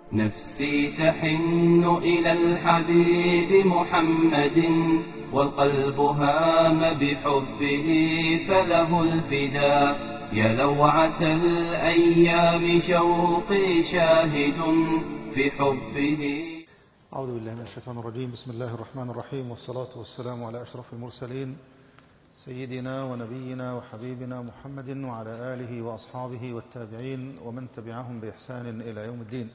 نفسي تحن إلى الحبيب محمد والقلب هام بحبه فله الفداء يا لوعة الأيام شوقي شاهد في حبه أعوذ بالله من الشيطان الرجيم بسم الله الرحمن الرحيم والصلاة والسلام على أشرف المرسلين سيدنا ونبينا وحبيبنا محمد وعلى آله وأصحابه والتابعين ومن تبعهم بإحسان إلى يوم الدين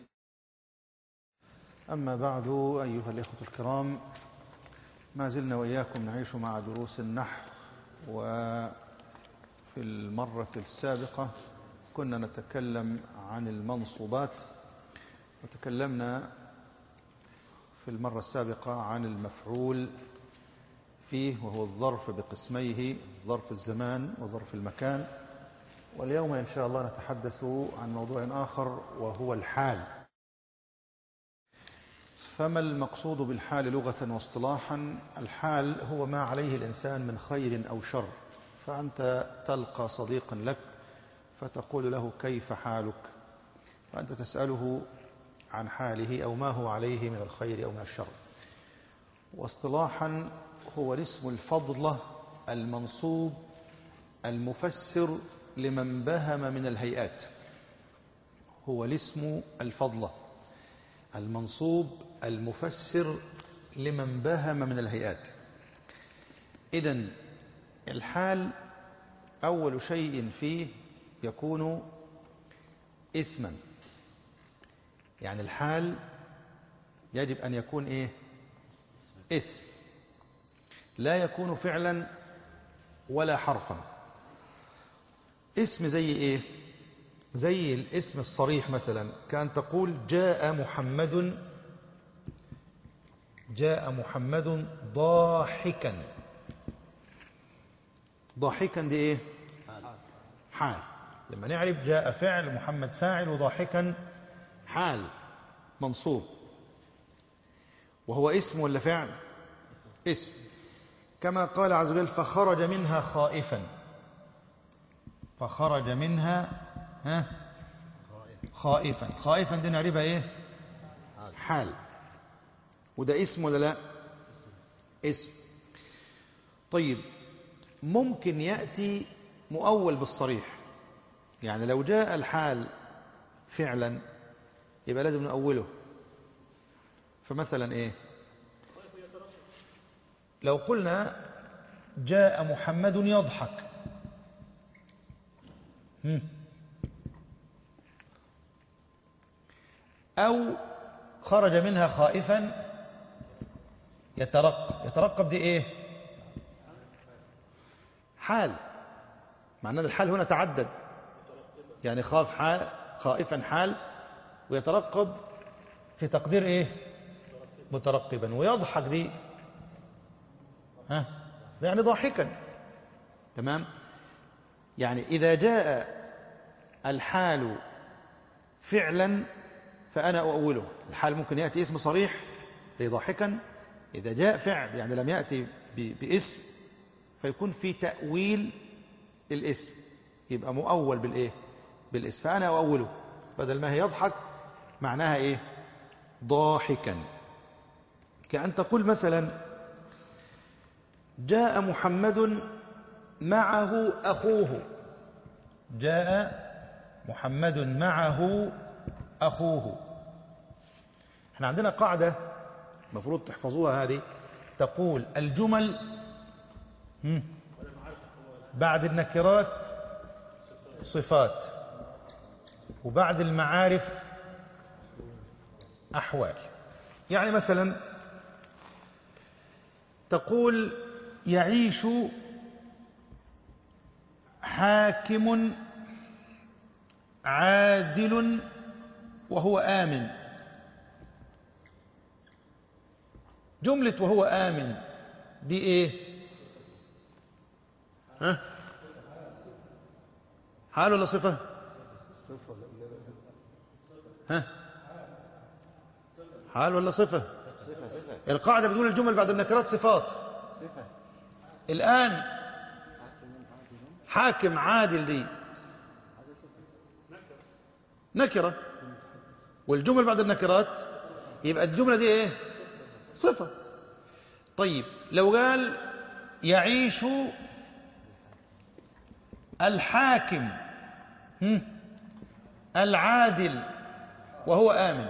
أما بعد أيها الإخوة الكرام ما زلنا وإياكم نعيش مع دروس النحو وفي المرة السابقة كنا نتكلم عن المنصوبات وتكلمنا في المرة السابقة عن المفعول فيه وهو الظرف بقسميه ظرف الزمان وظرف المكان واليوم إن شاء الله نتحدث عن موضوع آخر وهو الحال فما المقصود بالحال لغة واصطلاحا الحال هو ما عليه الإنسان من خير أو شر فأنت تلقى صديقا لك فتقول له كيف حالك فأنت تسأله عن حاله أو ما هو عليه من الخير أو من الشر واصطلاحا هو الاسم الفضلة المنصوب المفسر لمن بهم من الهيئات هو الاسم الفضلة المنصوب المفسر لمن بهم من الهيئات إذن الحال أول شيء فيه يكون اسما يعني الحال يجب أن يكون إيه اسم لا يكون فعلا ولا حرفا اسم زي إيه زي الاسم الصريح مثلا كان تقول جاء محمد جاء محمد ضاحكا ضاحكا دي ايه حال لما نعرف جاء فعل محمد فاعل وضاحكا حال منصوب وهو اسم ولا فعل اسم كما قال عز وجل فخرج منها خائفا فخرج منها ها خائفا خائفا دي نعرفها ايه حال وده اسم ولا لا اسم طيب ممكن يأتي مؤول بالصريح يعني لو جاء الحال فعلا يبقى لازم نأوله فمثلا ايه لو قلنا جاء محمد يضحك هم. أو خرج منها خائفا يترقب يترقب دي ايه حال معناه الحال هنا تعدد يعني خاف حال خائفا حال ويترقب في تقدير ايه مترقبا ويضحك دي ها يعني ضاحكا تمام يعني اذا جاء الحال فعلا فانا اؤوله الحال ممكن ياتي اسم صريح زي ضاحكا إذا جاء فعل يعني لم يأتي باسم فيكون في تأويل الاسم يبقى مؤول بالإيه بالاسم فأنا أؤوله بدل ما هي يضحك معناها إيه ضاحكا كأن تقول مثلا جاء محمد معه أخوه جاء محمد معه أخوه احنا عندنا قاعدة المفروض تحفظوها هذه تقول الجمل بعد النكرات صفات وبعد المعارف أحوال يعني مثلا تقول يعيش حاكم عادل وهو آمن جملة وهو آمن دي إيه ها حال ولا صفة ها حال ولا صفة القاعدة بتقول الجمل بعد النكرات صفات الآن حاكم عادل دي نكرة والجمل بعد النكرات يبقى الجملة دي ايه صفة طيب لو قال يعيش الحاكم هم؟ العادل وهو آمن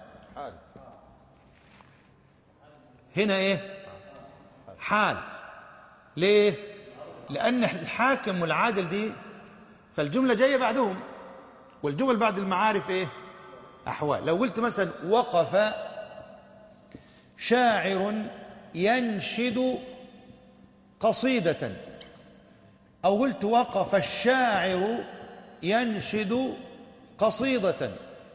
هنا ايه حال ليه لأن الحاكم والعادل دي فالجملة جاية بعدهم والجمل بعد المعارف ايه أحوال لو قلت مثلا وقف شاعر ينشد قصيدة أو قلت وقف الشاعر ينشد قصيدة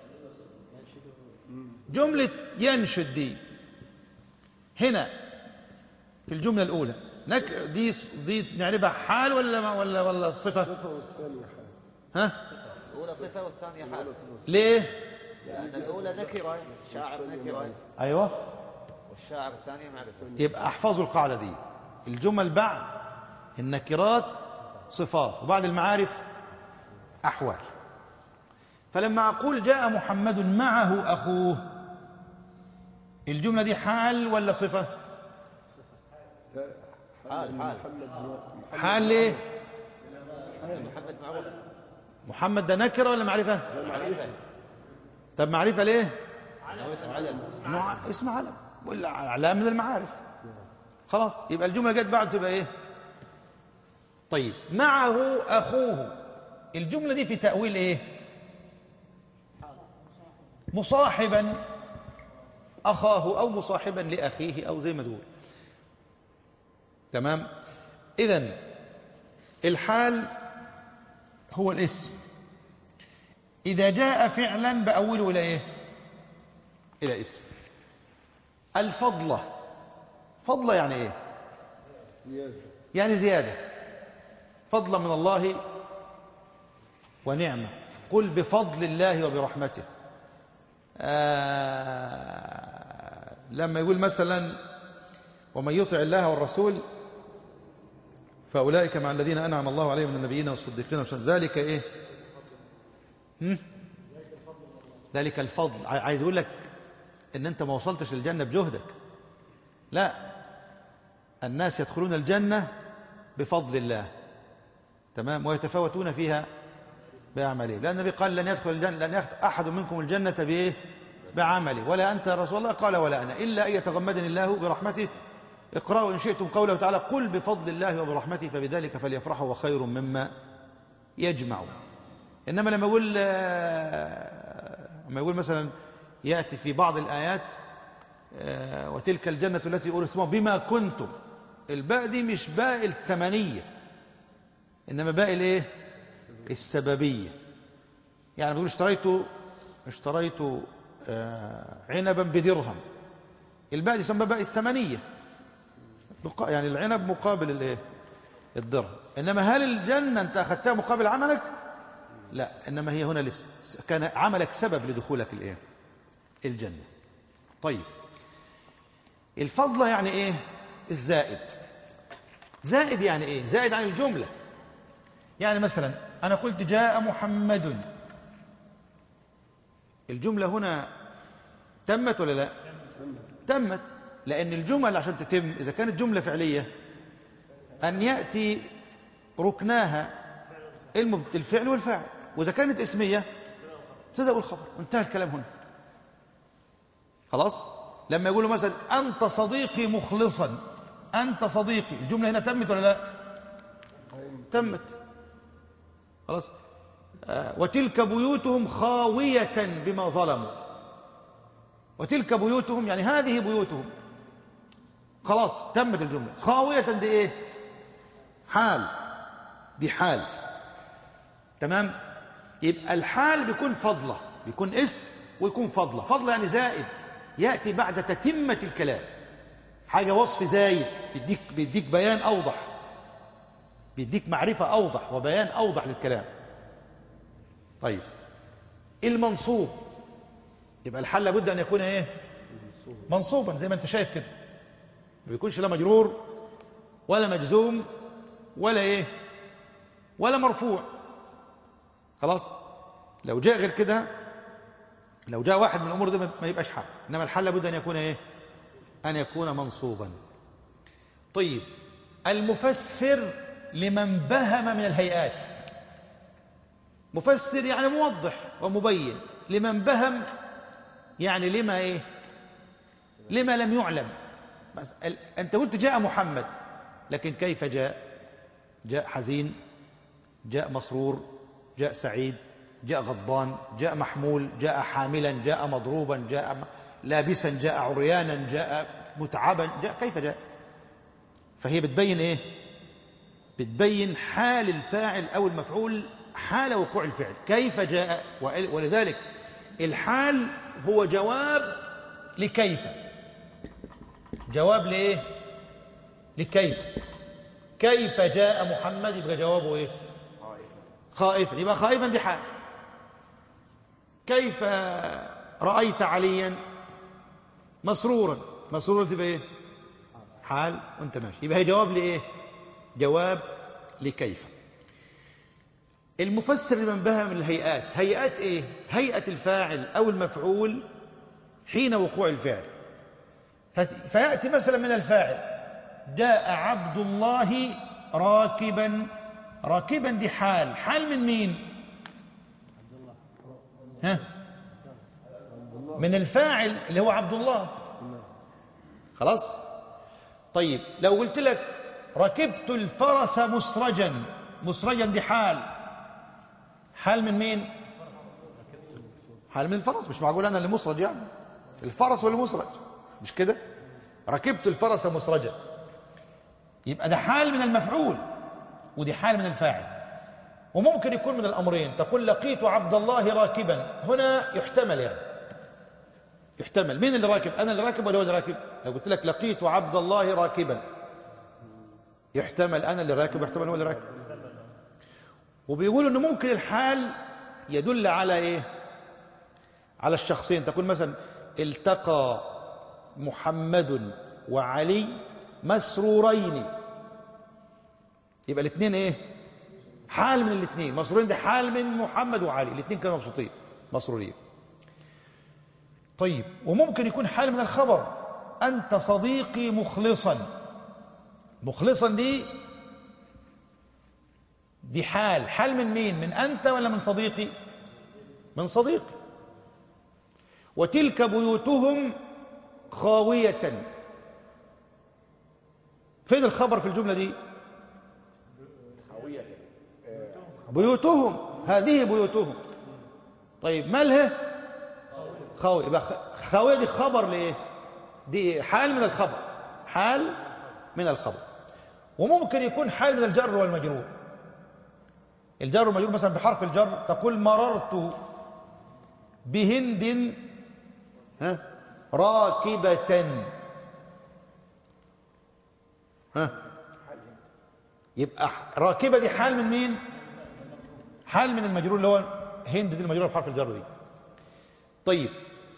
جملة ينشد دي هنا في الجملة الأولى نك دي دي نعربها حال ولا ولا ولا صفة؟ الصفة والثانية حال ها؟ الأولى صفة والثانية حال ليه؟ لأن الأولى نكرة شاعر نكرة أيوه والشاعر الثانية معرفة يبقى احفظوا القاعدة دي الجمل بعد النكرات صفات وبعد المعارف أحوال فلما أقول جاء محمد معه أخوه الجملة دي حال ولا صفة حال حال حال ليه محمد معروف محمد ده نكرة ولا معرفة معرفة طب معرفة ليه هو اسم علم مع... اسم علم ولا علام من المعارف خلاص يبقى الجملة جت بعد تبقى ايه طيب معه أخوه الجملة دي في تأويل ايه مصاحبا أخاه أو مصاحبا لأخيه أو زي ما تقول تمام إذن الحال هو الاسم إذا جاء فعلا بأوله إلى إيه إلى اسم الفضلة فضلة يعني إيه زيادة يعني زيادة فضلا من الله ونعمة قل بفضل الله وبرحمته آه لما يقول مثلا ومن يطع الله والرسول فأولئك مع الذين أنعم الله عليهم من النبيين والصديقين والشهداء ذلك إيه هم؟ ذلك الفضل عاي- عايز يقول لك ان انت ما وصلتش للجنة بجهدك لا الناس يدخلون الجنة بفضل الله تمام ويتفاوتون فيها بأعمالهم لأن النبي قال لن يدخل الجنة لن يدخل أحد منكم الجنة بإيه بعمله ولا أنت يا رسول الله قال ولا أنا إلا أن يتغمدني الله برحمته اقرأوا إن شئتم قوله تعالى قل بفضل الله وبرحمته فبذلك فليفرحوا وخير مما يجمعون إنما لما يقول آه، لما يقول مثلا يأتي في بعض الآيات آه، وتلك الجنة التي أورثتموها بما كنتم الباء دي مش باء الثمنية إنما باء الإيه السببية يعني بيقول اشتريت اشتريت آه، عنبا بدرهم الباء دي يسمى باء الثمنية بقا- يعني العنب مقابل الايه الدرهم انما هل الجنه انت اخذتها مقابل عملك لا انما هي هنا لس كان عملك سبب لدخولك الايه الجنه طيب الفضله يعني ايه الزائد زائد يعني ايه زائد عن الجمله يعني مثلا انا قلت جاء محمد الجمله هنا تمت ولا لا تمت لأن الجمل عشان تتم إذا كانت جملة فعلية أن يأتي ركناها المبت- الفعل والفاعل وإذا كانت اسمية ابتدأ الخبر انتهى الكلام هنا خلاص لما يقولوا مثلا أنت صديقي مخلصا أنت صديقي الجملة هنا تمت ولا لا تمت خلاص آه، وتلك بيوتهم خاوية بما ظلموا وتلك بيوتهم يعني هذه بيوتهم خلاص تمت الجملة خاوية دي ايه حال دي حال تمام يبقى الحال بيكون فضلة بيكون اسم ويكون فضلة فضلة يعني زائد يأتي بعد تتمة الكلام حاجة وصف زايد بيديك, بيديك بيان أوضح بيديك معرفة أوضح وبيان أوضح للكلام طيب المنصوب يبقى الحل لابد ان يكون ايه منصوبا زي ما انت شايف كده ما بيكونش لا مجرور ولا مجزوم ولا ايه ولا مرفوع خلاص لو جاء غير كده لو جاء واحد من الامور دي ما يبقاش حال انما الحال لابد ان يكون ايه ان يكون منصوبا طيب المفسر لمن بهم من الهيئات مفسر يعني موضح ومبين لمن بهم يعني لما ايه لما لم يعلم مس- ال- انت قلت جاء محمد لكن كيف جاء جاء حزين جاء مسرور جاء سعيد جاء غضبان جاء محمول جاء حاملا جاء مضروبا جاء م- لابسا جاء عريانا جاء متعبا جاء كيف جاء فهي بتبين ايه بتبين حال الفاعل او المفعول حال وقوع الفعل كيف جاء وإل- ولذلك الحال هو جواب لكيف جواب لايه لكيف كيف جاء محمد يبقى جوابه ايه خائفا يبقى خائفا دي حال كيف رأيت عليا مسرورا مسرورا تبقى ايه حال وانت ماشي يبقى هي جواب لايه جواب لكيف المفسر لمن بها من الهيئات هيئات ايه هيئة الفاعل او المفعول حين وقوع الفعل فت- فيأتي مثلا من الفاعل جاء عبد الله راكبا راكبا دي حال حال من مين ها من الفاعل اللي هو عبد الله خلاص طيب لو قلت لك ركبت الفرس مسرجا مسرجا دي حال حال من مين حال من الفرس مش معقول انا اللي مسرج يعني الفرس ولا مسرج مش كده ركبت الفرس مسرجا يبقى ده حال من المفعول ودي حال من الفاعل وممكن يكون من الامرين تقول لقيت عبد الله راكبا هنا يحتمل يعني يحتمل مين اللي راكب انا اللي راكب ولا هو اللي راكب لو قلت لك لقيت عبد الله راكبا يحتمل انا اللي راكب يحتمل هو اللي راكب وبيقولوا انه ممكن الحال يدل على ايه على الشخصين تقول مثلا التقى محمد وعلي مسرورين يبقى الاثنين ايه حال من الاثنين مسرورين ده حال من محمد وعلي الاثنين كانوا مبسوطين مسرورين طيب وممكن يكون حال من الخبر انت صديقي مخلصا مخلصا دي دي حال حال من مين من انت ولا من صديقي من صديقي وتلك بيوتهم خاويه فين الخبر في الجمله دي بيوتهم هذه بيوتهم طيب مالها خاوية يبقى خ- خاوية دي خبر لإيه دي حال من الخبر حال من الخبر وممكن يكون حال من الجر والمجرور الجر والمجرور مثلا بحرف الجر تقول مررت بهند ها راكبة ها يبقى ح- راكبة دي حال من مين حال من المجرور اللي هو هند دي المجرور بحرف الجر دي طيب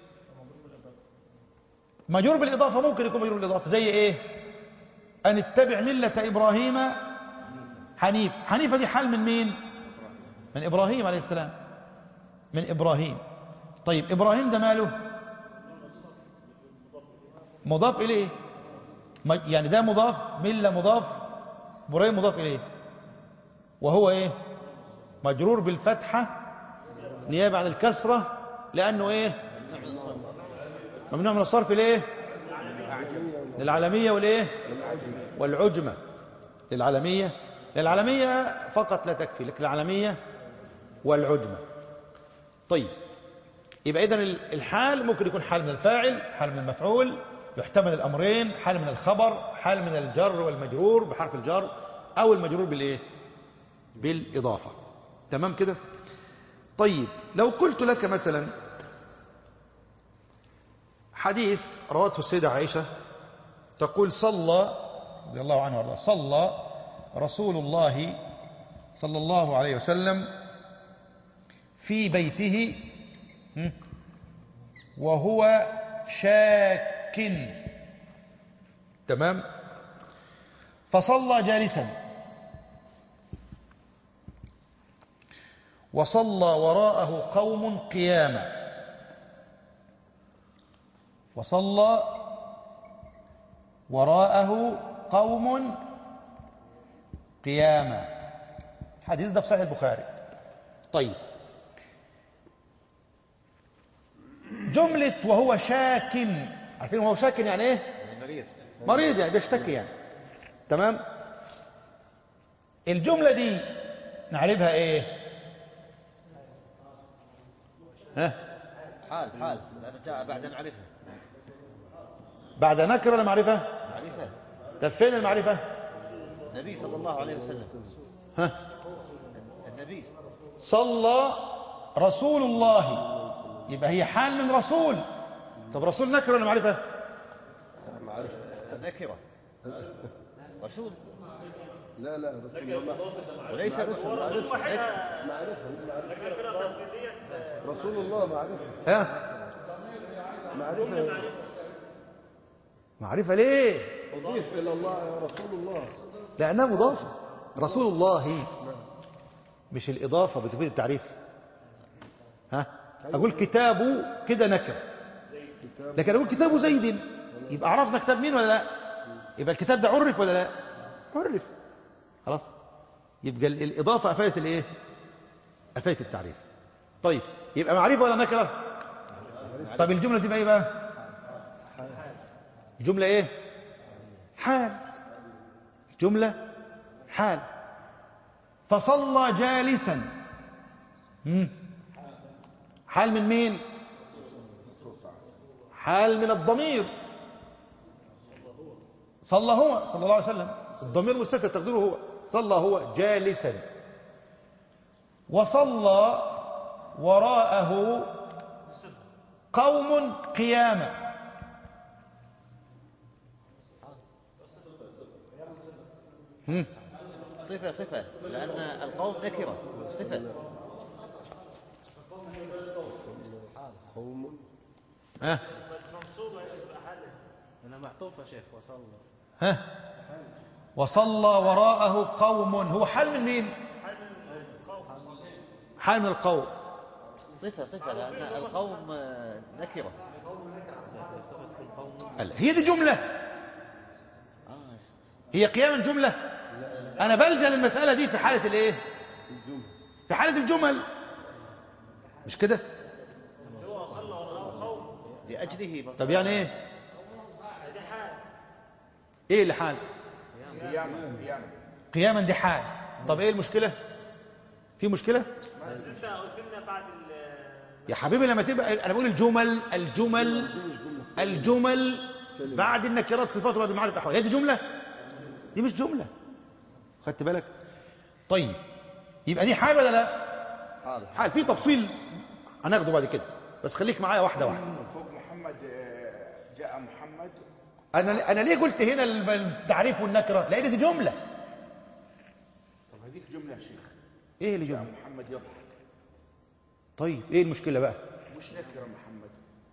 مجرور بالإضافة ممكن يكون مجرور بالإضافة زي إيه أن اتبع ملة إبراهيم حنيف حنيفة دي حال من مين من إبراهيم عليه السلام من إبراهيم طيب إبراهيم ده ماله مضاف إليه م- يعني ده مضاف ملة مضاف إبراهيم مضاف إليه وهو إيه مجرور بالفتحة نيابة عن الكسرة لأنه إيه ممنوع من الصرف ليه للعالمية والإيه والعجمة للعالمية للعالمية فقط لا تكفي لكن العالمية والعجمة طيب يبقى إذن الحال ممكن يكون حال من الفاعل حال من المفعول يحتمل الأمرين حال من الخبر حال من الجر والمجرور بحرف الجر أو المجرور بالإيه بالإضافة تمام كده طيب لو قلت لك مثلا حديث روته السيدة عائشة تقول صلى رضي الله عنه وارضاه صلى رسول الله صلى الله عليه وسلم في بيته م، وهو شاك تمام فصلى جالسا وصلى وراءه قوم قياما وصلى وراءه قوم قياما الحديث ده في صحيح البخاري طيب جملة وهو شاكم عارفين وهو شاكم يعني ايه يعني مريض مريض يعني بيشتكي يعني تمام الجملة دي نعرفها ايه ها حال حال لأنه جاء بعد معرفة بعد نكرة ولا معرفة معرفة طب فين المعرفة النبي صلى الله عليه وسلم ها النبي صلى رسول الله يبقى هي حال من رسول طب رسول نكرة ولا معرفة نكرة رسول لا لا رسول الله وليس رسول رسول معرفة رسول الله معرفة ها معرفة معرفة ليه أضيف إلى الله يا رسول الله لأنها مضافة رسول الله مش الإضافة بتفيد التعريف ها أقول كتابه كده نكر لكن أقول كتابه زيد يبقى عرفنا كتاب مين ولا لا يبقى الكتاب ده عرف ولا لا عرف خلاص يبقى ال- الإضافة أفادت الإيه أفادت التعريف طيب يبقى معرفة ولا نكرة طب الجملة تبقى إيه بقى جملة إيه حال جملة حال فصلى جالسا مم. حال من مين حال من الضمير صلى هو صلى الله عليه وسلم الضمير مستتر تقديره هو صلى هو جالسا وصلى وراءه قوم قياما صفة صفة لأن القوم نكرة صفة قوم ها أنا محطوف يا شيخ وصلى ها وصلى وراءه قوم هو حال من مين حال من القوم صفة صفة لأن القوم آه، نكرة قال هي دي جملة آه هي قياما جملة أنا بلجأ للمسألة دي في حالة الإيه في حالة الجمل مش كده لأجله طب يعني إيه إيه اللي حال قياما دي حال طب إيه المشكلة في مشكلة بس انت قلت لنا بعد ال يا حبيبي لما تبقى انا بقول الجمل الجمل الجمل بعد النكرات صفات وبعد المعارف احوال هي دي جمله دي مش جمله خدت بالك طيب يبقى دي حال ولا لا حال حال في تفصيل هناخده بعد كده بس خليك معايا واحده واحده فوق محمد آه، جاء محمد انا انا ليه قلت هنا التعريف والنكره لان دي جمله طب هذيك جمله يا شيخ ايه اللي جمله محمد يضحك طيب ايه المشكله بقى مش نكره محمد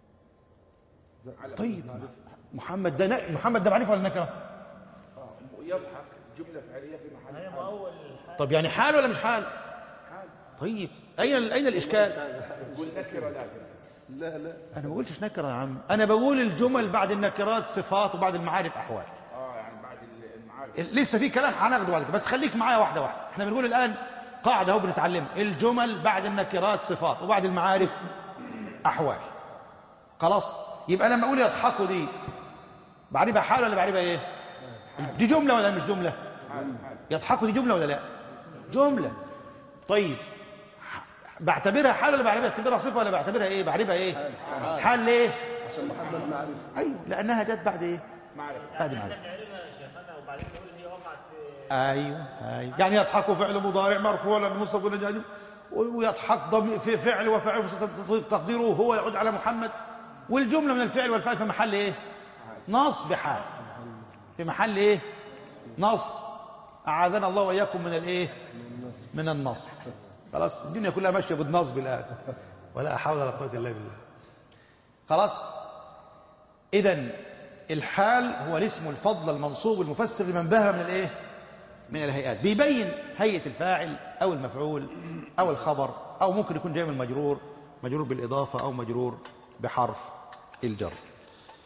طيب محمد ده ن- محمد ده معرفه ولا نكره آه، يضحك جمله فعليه في محل هي حال. اول طب يعني حال ولا مش حال حال طيب اين اين الاشكال يقول نكره لازم لا لا انا ما قلتش نكره يا عم انا بقول الجمل بعد النكرات صفات وبعد المعارف احوال اه يعني بعد المعارف لسه في كلام هناخده بعد كده بس خليك معايا واحده واحده احنا بنقول الان قاعده اهو بنتعلم الجمل بعد النكرات صفات وبعد المعارف احوال خلاص يبقى لما اقول يضحكوا دي بعربها حال ولا بعربها ايه دي جمله ولا مش جمله يضحكوا دي جمله ولا لا جمله طيب ح- بعتبرها حال ولا بعربها بعتبرها صفه ولا بعتبرها ايه بعربها ايه حال ليه عشان محمد معرفة ايوه لانها جت بعد ايه معرفة بعد معرفه نعلمها يا شيخنا وبعدين نقول هي وقعت في ايوه ايوه يعني يضحك فعل مضارع مرفوع لان مصطفى بن جادم ويضحك ضم في فعل وفعل تقديره هو يعود على محمد والجمله من الفعل والفعل في محل ايه نصب حال في محل ايه نصب اعاذنا الله واياكم من الايه من النصب خلاص الدنيا كلها ماشيه بالنصب الان ولا حول ولا قوه الا بالله خلاص اذا الحال هو الاسم الفضل المنصوب المفسر لمن بها من الايه من الهيئات بيبين هيئه الفاعل او المفعول او الخبر او ممكن يكون جاي من مجرور مجرور بالاضافه او مجرور بحرف الجر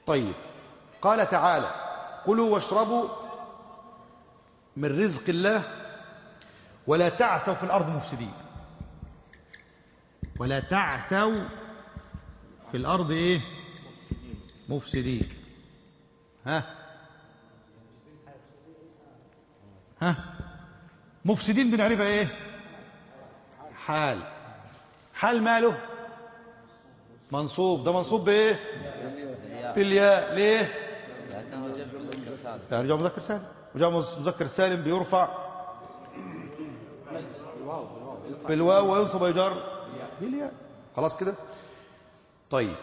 طيب قال تعالى كلوا واشربوا من رزق الله ولا تعثوا في الأرض مفسدين ولا تعثوا في الأرض إيه مفسدين ها ها مفسدين دي نعرفها إيه حال حال ماله منصوب ده منصوب بإيه بالياء ليه لأنه جمع مذكر سالم يعني جاء مذكر سالم وجاء مذكر سالم بيرفع بالواو وينصب ويجر بالياء خلاص كده طيب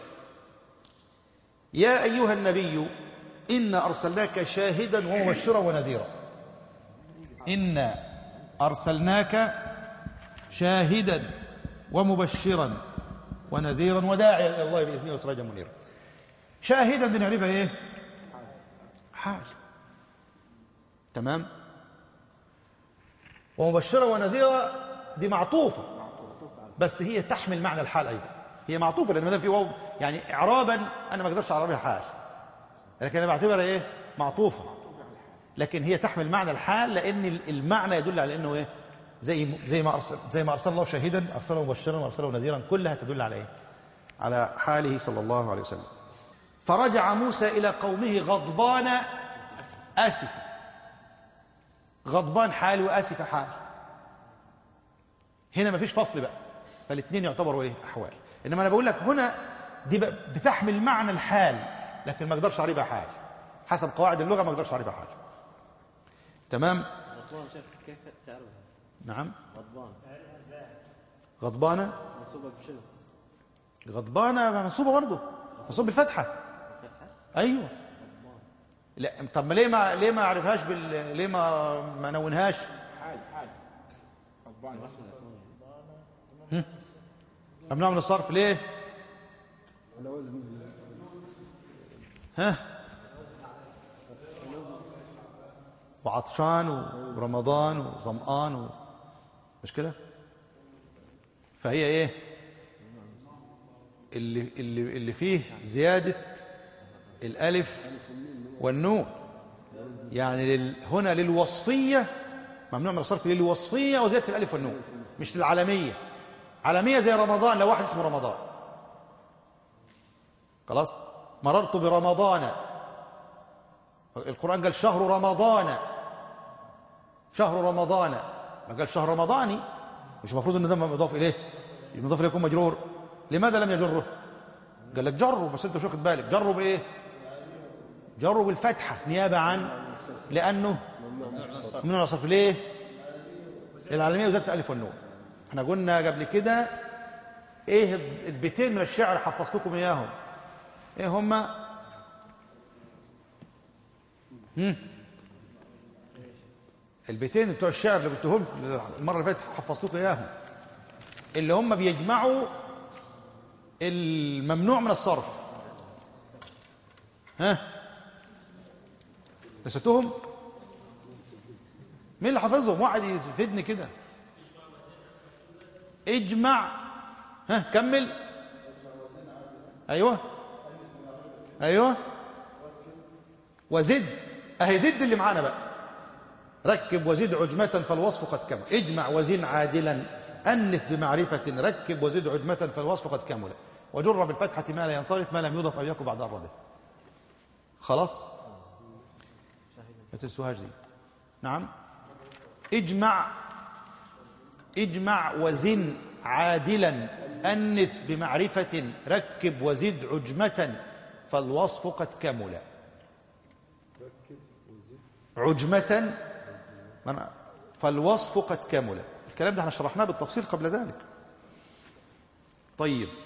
يا ايها النبي انا ارسلناك شاهدا ومبشرا ونذيرا انا ارسلناك شاهدا ومبشرا ونذيرا وداعيا الى الله باذنه وسراجا منيرا شاهدا دي نعرفها ايه حال تمام ومبشرة ونذيرة دي معطوفة بس هي تحمل معنى الحال أيضا هي معطوفة لأن ما دام في واو يعني إعرابا أنا ما أقدرش أعربها حال لكن أنا بعتبرها إيه معطوفة لكن هي تحمل معنى الحال لأن المعنى يدل على أنه إيه زي زي ما أرسل زي ما أرسل الله شاهدا أرسله مبشرا وأرسله نذيرا كلها تدل على إيه على حاله صلى الله عليه وسلم فرجع موسى إلى قومه غضبان آسفا غضبان حال وآسف حال هنا مفيش فصل بقى فالاثنين يعتبروا ايه احوال انما انا بقول لك هنا دي بقى بتحمل معنى الحال لكن ما اقدرش اعربها حال حسب قواعد اللغه ما اقدرش اعربها حال تمام غضبان شيخ كيف تعرفها؟ نعم غضبان غضبانه منصوبة بشنو؟ غضبانه منصوبه برضه منصوب بالفتحه فتحة؟ ايوه لا طب ما ليه ما ليه ما اعرفهاش بال ليه ما ما نونهاش حال حال غضبان ممنوع من الصرف ليه على وزن ها وعطشان ورمضان وظمآن و... مش كده فهي ايه اللي اللي اللي فيه زيادة الألف والنون يعني لل... هنا للوصفية ممنوع من الصرف للوصفية وزيادة الألف والنون مش للعالمية عالمية زي رمضان لو واحد اسمه رمضان خلاص مررت برمضان القرآن قال شهر رمضان شهر رمضان ما قال شهر رمضاني مش المفروض ان ده مضاف اليه المضاف اليه يكون مجرور لماذا لم يجره قال لك جره بس انت مش واخد بالك جره بايه جره بالفتحه نيابه عن لانه ممنوع من الصرف ليه العالميه وزادت الالف والنون احنا قلنا قبل كده ايه البيتين من الشعر حفظتكم اياهم ايه هما هم؟ البيتين بتوع الشعر اللي قلتهم المره اللي فاتت حفظتكم اياهم اللي هم بيجمعوا الممنوع من الصرف ها نسيتهم مين اللي حافظهم واحد يفيدني كده اجمع ها كمل ايوه ايوه وزد اهي زد اللي معانا بقى ركب وزد عجمة فالوصف قد كمل اجمع وزن عادلا أنث بمعرفة ركب وزد عجمة فالوصف قد كمل وجر بالفتحة ما لا ينصرف ما لم يضف أو يكن بعد الرده خلاص ما تنسوهاش دي نعم اجمع اجمع وزن عادلا أنث بمعرفة ركب وزد عجمة فالوصف قد كمل عجمة من فالوصف قد كمل الكلام ده احنا شرحناه بالتفصيل قبل ذلك طيب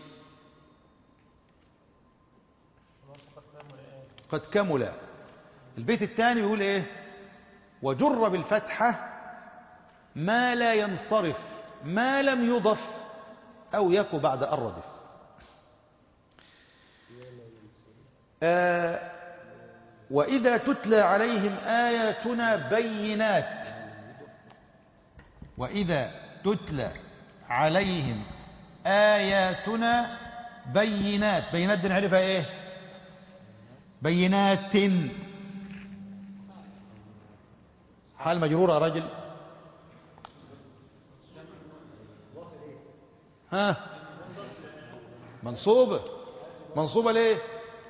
قد كمل البيت الثاني بيقول ايه وجر بالفتحة ما لا ينصرف ما لم يضف أو يك بعد الردف آه وإذا تتلى عليهم آياتنا بينات وإذا تتلى عليهم آياتنا بينات بينات دي نعرفها إيه بينات حال مجرورة يا رجل ها منصوبة منصوبة ليه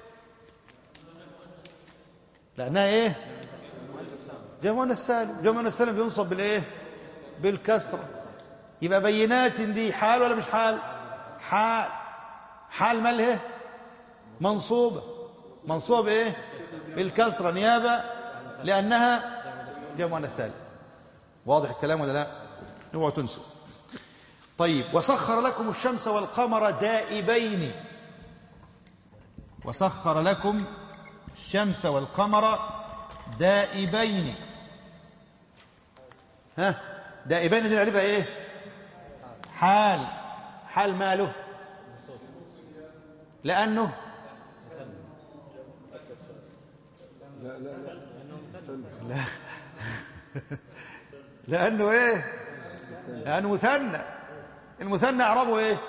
لأنها إيه جمع السالم جمع السالم بينصب بالإيه بالكسرة يبقى بينات دي حال ولا مش حال حال حال مالها منصوبة منصوبة إيه بالكسرة نيابة لأنها جمع السالم واضح الكلام ولا لا اوعوا تنسوا طيب وسخر لكم الشمس والقمر دائبين وسخر لكم الشمس والقمر دائبين ها دائبين دي نعرفها ايه حال حال ماله لانه لا لانه ايه لانه مثنى المثنى اعرابه ايه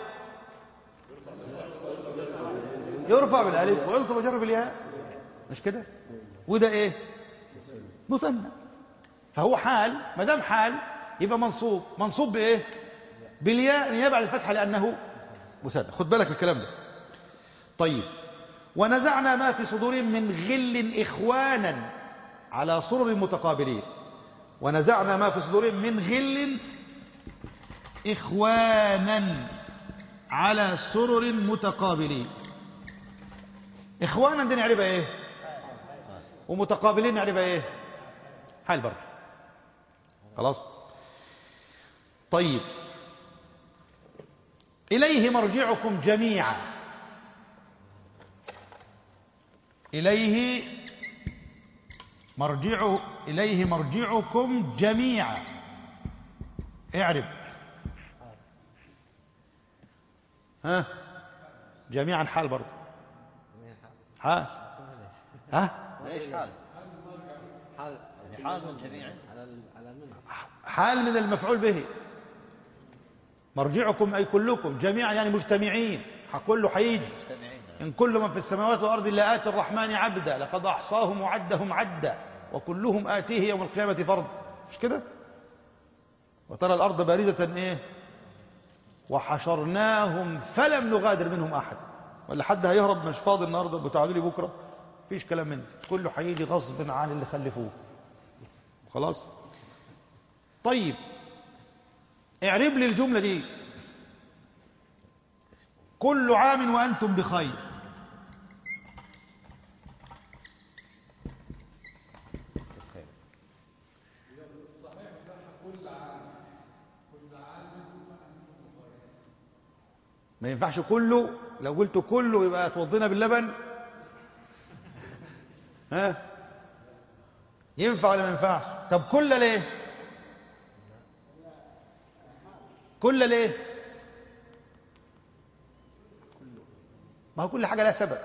يرفع بالالف وينصب ويجر بالياء مش كده وده ايه مثنى فهو حال ما دام حال يبقى منصوب منصوب بايه بالياء نيابه عن الفتحه لانه مثنى خد بالك من الكلام ده طيب ونزعنا ما في صدورهم من غل اخوانا على سرر متقابلين ونزعنا ما في صدورهم من غل إخوانا على سرر متقابلين إخوانا دي نعرفها إيه ومتقابلين نعرفها إيه حال برضه خلاص طيب إليه مرجعكم جميعا إليه مرجع إليه مرجعكم جميعا اعرب ها جميعا حال برضه حال ها ليش حال؟ حال يعني حال من جميعا على ال- على من حال من المفعول به مرجعكم أي كلكم جميعا يعني مجتمعين كله هيجي مجتمعين إن كل من في السماوات والأرض إلا آتي الرحمن عبدا لقد أحصاهم وعدهم عدا وكلهم آتيه يوم القيامة فرد مش كده وترى الأرض بارزة إيه وحشرناهم فلم نغادر منهم أحد ولا حد هيهرب مش فاضي النهارده بتقعدوا لي بكره مفيش كلام من ده كله هيجي غصب عن اللي خلفوه خلاص طيب اعرب لي الجملة دي كل عام وأنتم بخير ما ينفعش كله لو قلت كله يبقى توضينا باللبن ها ينفع ولا ما ينفعش طب كل ليه كل ليه ما هو كل حاجه لها سبب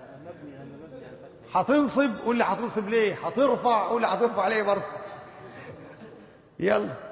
هتنصب قول لي هتنصب ليه هترفع قول لي هترفع ليه برضه يلا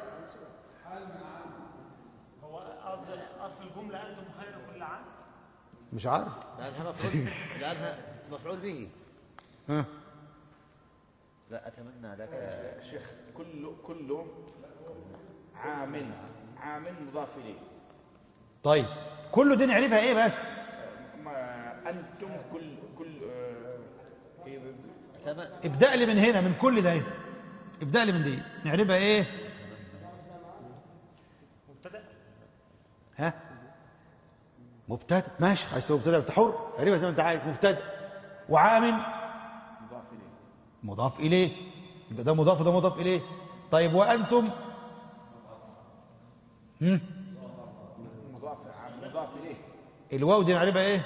هو قصد اصل الجمله انتم خير كل عام مش عارف لأنها مفعول لأنها مفعول به ها لا أتمنى لك شيخ كله كله عام عام مضاف اليه طيب كله دي نعرفها ايه بس ما انتم كل كل آه، إيه ب- أتمنى ابدأ لي من هنا من كل ده ايه ابدأ لي من دي نعرفها ايه مبتدا ها مبتدا ماشي عايز تقول مبتدا انت حر اعرفها زي ما انت عايز مبتدا وعامل مضاف اليه مضاف اليه يبقى ده مضاف وده مضاف اليه طيب وانتم هم؟ مضاف مضاف اليه الواو دي نعرفها ايه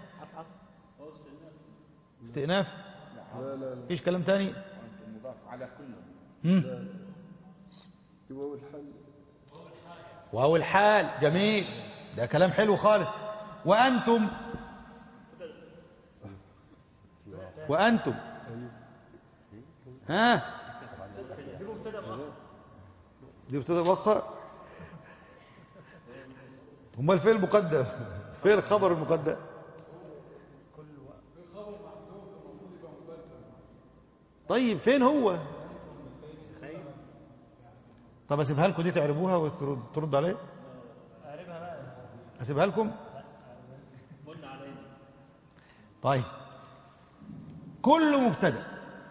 استئناف لا لا لا فيش كلام تاني وانتم مضاف على كل تبقى الحل واو الحال جميل ده كلام حلو خالص وانتم وانتم ها دي مبتدا مؤخر امال فين المقدم فين الخبر المقدم طيب فين هو طب اسيبها لكم دي تعربوها وترد عليه اسيبها لكم طيب كل مبتدا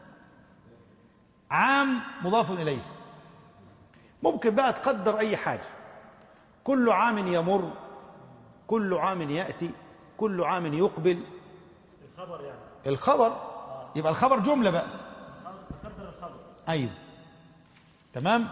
عام مضاف اليه ممكن بقى تقدر اي حاجه كل عام يمر كل عام ياتي كل عام يقبل الخبر يعني الخبر يبقى الخبر جمله بقى قدر الخبر ايوه تمام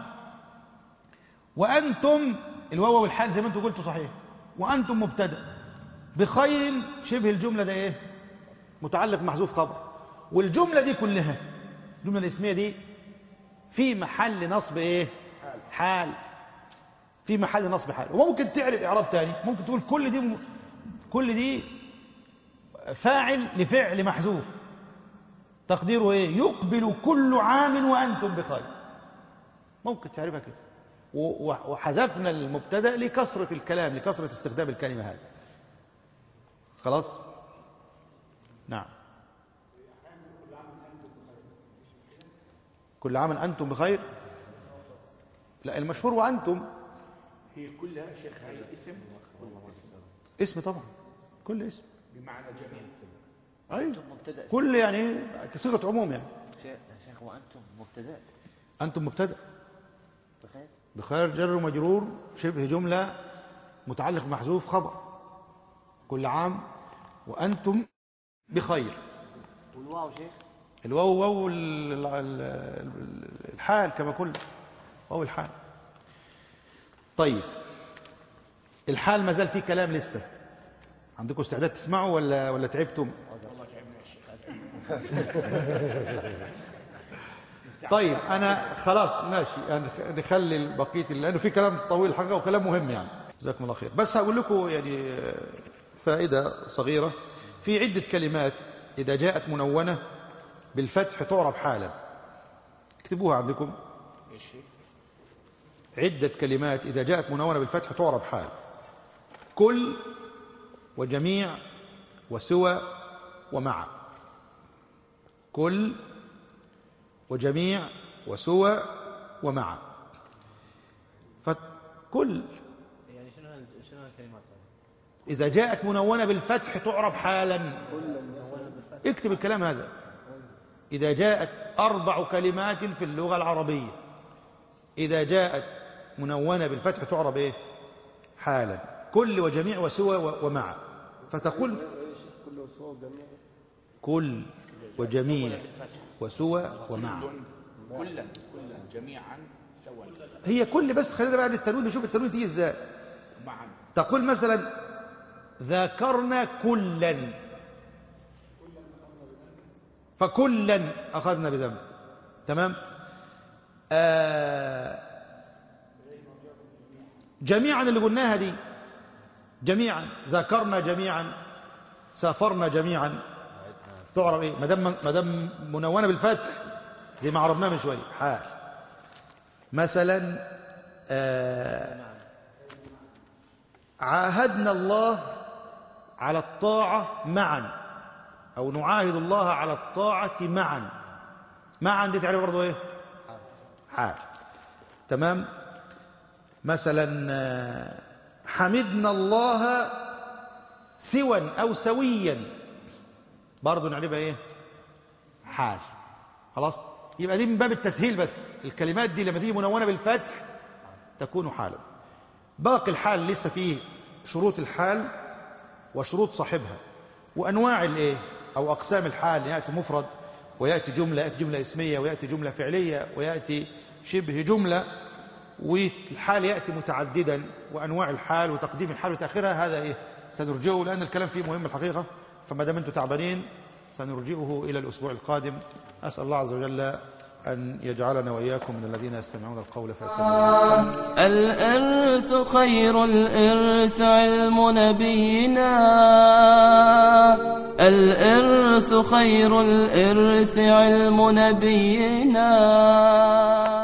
وانتم الواو والحال زي ما انتم قلتوا صحيح وانتم مبتدا بخير شبه الجمله ده ايه متعلق محذوف خبر والجمله دي كلها الجمله الاسميه دي في محل نصب ايه حال في محل نصب حال وممكن تعرف اعراب تاني ممكن تقول كل دي م... كل دي فاعل لفعل محذوف تقديره ايه يقبل كل عام وانتم بخير ممكن تعرفها كده و- و- وحذفنا المبتدا لكثره الكلام لكثره استخدام الكلمه هذه خلاص نعم كل عام انتم بخير لا المشهور وانتم هي كلها شيخ هاي اسم اسم طبعا كل اسم بمعنى جميع ايوه أنتم مبتدأ كل يعني صيغه عموم يعني شيخ شيخ وأنتم مبتدأ انتم مبتدا بخير بخير جر ومجرور شبه جمله متعلق محذوف خبر كل عام وانتم بخير والواو شيخ الواو واو ال- ال- ال- الحال كما قلنا واو الحال طيب الحال ما زال فيه كلام لسه عندكم استعداد تسمعوا ولا ولا تعبتم طيب انا خلاص ماشي يعني نخلي بقيه لانه في كلام طويل حقيقه وكلام مهم يعني جزاكم الله خير بس هقول لكم يعني آه، فائده صغيره في عده كلمات اذا جاءت منونه بالفتح تعرب حالا اكتبوها عندكم عدة كلمات إذا جاءت منونة بالفتح تعرب حال كل وجميع وسوى ومع كل وجميع وسوى ومع فكل يعني شنو هال- شنو هالكلمات هذه؟ إذا جاءت منونة بالفتح تعرب حالا اكتب الكلام هذا إذا جاءت أربع كلمات في اللغة العربية إذا جاءت منونة بالفتح تعرب إيه حالا كل وجميع وسوى و- ومع فتقول كله سواء جميع كل وجميع وسوى ومع كلا كلا جميعا سواء هي كل بس خلينا بقى التنوين نشوف التنوين تيجي ازاي معا تقول مثلا ذكرنا كلا فكلا أخذنا بذنب تمام آه جميعا اللي قلناها دي جميعا ذكرنا جميعا سافرنا جميعا تعرف ايه ما دام ما دام منونه بالفتح زي ما عرفناه من شويه حال مثلا آه عاهدنا الله على الطاعة معا أو نعاهد الله على الطاعة معا معا دي تعرف برضه إيه حال تمام مثلا آه، حمدنا الله سوا أو سويا برضه نعرفها إيه حال خلاص يبقى دي من باب التسهيل بس الكلمات دي لما تيجي منونة بالفتح تكون حالا باقي الحال لسه فيه شروط الحال وشروط صاحبها وانواع الايه او اقسام الحال ياتي مفرد وياتي جمله ياتي جمله اسميه وياتي جمله فعليه وياتي شبه جمله والحال ياتي متعددا وانواع الحال وتقديم الحال وتاخيرها هذا ايه سنرجعه لان الكلام فيه مهم الحقيقه فما دام انتم تعبانين سنرجئه الى الاسبوع القادم اسال الله عز وجل ان يجعلنا واياكم من الذين يستمعون القول فيتبعون احسنه الإرث خير الإرث علم نبينا الإرث خير الإرث علم نبينا